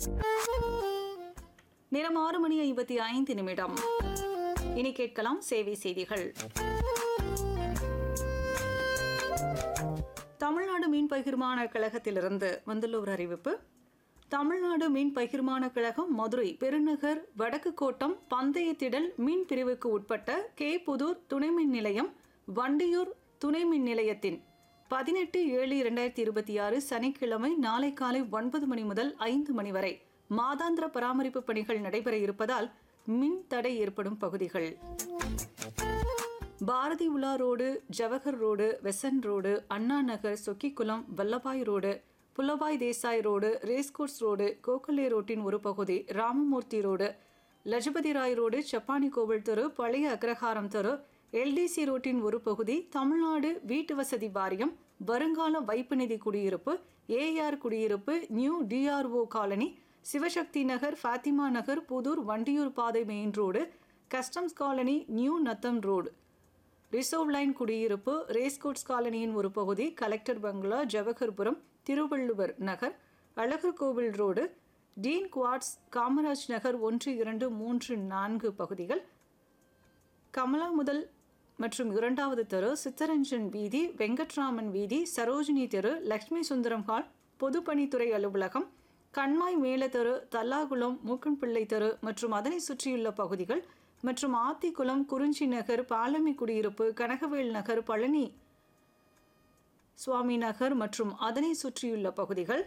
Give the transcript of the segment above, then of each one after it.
நேரம் ஆறு மணி ஐம்பத்தி ஐந்து நிமிடம் இனி கேட்கலாம் சேவை செய்திகள் தமிழ்நாடு மீன் பகிர்மான கழகத்திலிருந்து வந்துள்ள ஒரு அறிவிப்பு தமிழ்நாடு மீன் பகிர்மான கழகம் மதுரை பெருநகர் வடக்கு கோட்டம் பந்தயத்திடல் மீன் பிரிவுக்கு உட்பட்ட கே புதூர் துணை மின் நிலையம் வண்டியூர் துணை மின் நிலையத்தின் பதினெட்டு ஏழு இரண்டாயிரத்தி இருபத்தி ஆறு சனிக்கிழமை நாளை காலை ஒன்பது மணி முதல் ஐந்து மணி வரை மாதாந்திர பராமரிப்பு பணிகள் நடைபெற இருப்பதால் மின் தடை ஏற்படும் பகுதிகள் பாரதி உலா ரோடு ஜவஹர் ரோடு வெசன் ரோடு அண்ணா நகர் சொக்கிக்குளம் வல்லபாய் ரோடு புல்லபாய் Desai road racecourse road Gokhale ரோட்டின் ஒரு பகுதி ராமமூர்த்தி ரோடு லஜபதி ராய் ரோடு சப்பானி கோவில் தெரு பழைய அக்ரஹாரம் தெரு எல்டிசி ரோட்டின் ஒரு பகுதி தமிழ்நாடு வீட்டு வசதி வாரியம் வருங்கால வைப்பு நிதி குடியிருப்பு ஏஆர் குடியிருப்பு new DRO colony Sivasakthi Nagar Fathima Nagar Puthur Vandiyur பாதை main road customs colony new Natham road reserve line குடியிருப்பு ரேஸ்கோட்ஸ் காலனியின் ஒரு பகுதி கலெக்டர் பங்களா ஜவஹர்புரம் Thiruvalluvar Nagar Azhagar Kovil road dean quarters Kamaraj Nagar ஒன்று இரண்டு மூன்று நான்கு பகுதிகள் கமலா முதல் மற்றும் இரண்டாவது தெரு சித்தரஞ்சன் வீதி வெங்கட்ராமன் வீதி சரோஜினி தெரு லக்ஷ்மி சுந்தரம் ஹால் பொதுப்பணித்துறை அலுவலகம் கண்மாய் மேல தெரு தல்லாகுளம் மூக்கன்பிள்ளை தெரு மற்றும் அதனை சுற்றியுள்ள பகுதிகள் மற்றும் ஆத்திக்குளம் குறிஞ்சி நகர் பாலமி குடியிருப்பு கனகவேல் நகர் பழனி சுவாமி நகர் மற்றும் அதனை சுற்றியுள்ள பகுதிகள்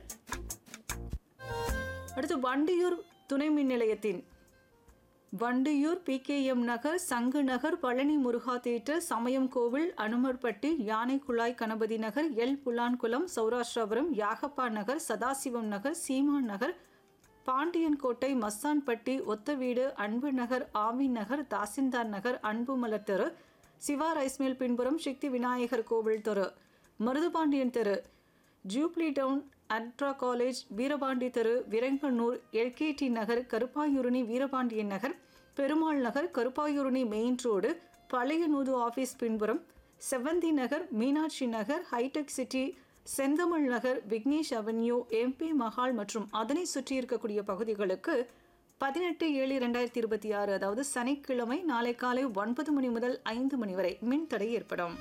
அடுத்து வண்டியூர் துணை மின் நிலையத்தின் வண்டியூர் பிகேஎம் நகர் சங்கு நகர் பழனி முருகா தேட்டர் சமயம் கோவில் அனுமர்பட்டி யானை குழாய் கணபதி நகர் எல் புலான்குளம் சௌராஷ்டிரபுரம் யாகப்பா நகர் சதாசிவம் நகர் சீமான் நகர் பாண்டியன்கோட்டை மஸ்தான்பட்டி ஒத்தவீடு அன்பு நகர் ஆவி நகர் தாசில்தார் நகர் அன்புமலர் தெரு சிவா ரைஸ்மில் பின்புறம் சக்தி விநாயகர் கோவில் தெரு மருதுபாண்டியன் தெரு ஜூப்ளி டவுன் அட்ரா காலேஜ் வீரபாண்டி தெரு Viraganur LKD Nagar Karuppayurani Veerapandiyan Nagar Perumal Nagar Karuppayurani main road பழைய நூது ஆஃபீஸ் பின்புறம் Sevanthi Nagar Meenakshi Nagar hitech city Senthamizh Nagar Vignesh avenue MP Mahal மற்றும் அதனை சுற்றி இருக்கக்கூடிய பகுதிகளுக்கு பதினெட்டு ஏழு இரண்டாயிரத்தி இருபத்தி ஆறு அதாவது சனிக்கிழமை நாளை காலை ஒன்பது மணி முதல் ஐந்து மணி வரை மின் தடை ஏற்படும்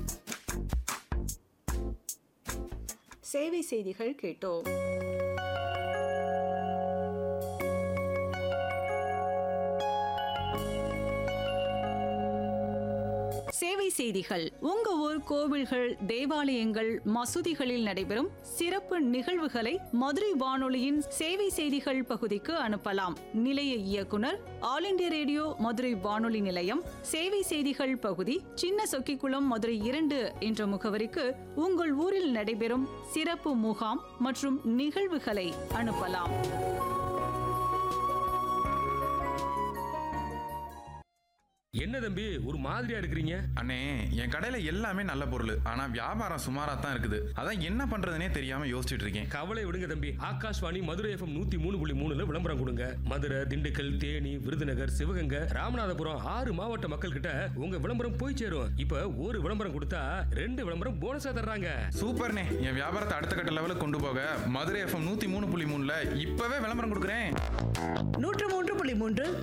சேவை செய்திகள் கேட்டோம் சேவை செய்திகள் உங்க ஊர் கோவில்கள் தேவாலயங்கள் மசூதிகளில் நடைபெறும் சிறப்பு நிகழ்வுகளை மதுரை வானொலியின் சேவை செய்திகள் பகுதிக்கு அனுப்பலாம் நிலைய இயக்குனர் ஆல் இண்டியா ரேடியோ மதுரை வானொலி நிலையம் சேவை செய்திகள் பகுதி சின்ன சொக்கிக்குளம் மதுரை இரண்டு என்ற முகவரிக்கு உங்கள் ஊரில் நடைபெறும் சிறப்பு முகாம் மற்றும் நிகழ்வுகளை அனுப்பலாம் என்ன தம்பி ஒரு மாதிரியா இருக்கிறீங்க அண்ணே என் கடையில எல்லாமே நல்ல பொருள் ஆனா வியாபாரம் சுமாரா தான் இருக்குது அதான் என்ன பண்றதுனே தெரியாம யோசிச்சுட்டு இருக்கேன் கவலை விடுங்க தம்பி ஆகாஷ்வாணி மதுரை எஃப்எம் நூத்தி மூணு புள்ளி மூணுல விளம்பரம் கொடுங்க மதுரை திண்டுக்கல் தேனி விருதுநகர் சிவகங்கை ராமநாதபுரம் ஆறு மாவட்ட மக்கள் கிட்ட உங்க விளம்பரம் போய் சேரும் இப்ப ஒரு விளம்பரம் கொடுத்தா ரெண்டு விளம்பரம் போனஸா தர்றாங்க சூப்பர்ண்ணே என் வியாபாரத்தை அடுத்த கட்ட லெவலுக்கு கொண்டு போக மதுரை எஃப்எம் நூத்தி மூணு புள்ளி மூணுல இப்பவே விளம்பரம் கொடுக்குறேன் நூற்று மூன்று புள்ளி மூன்று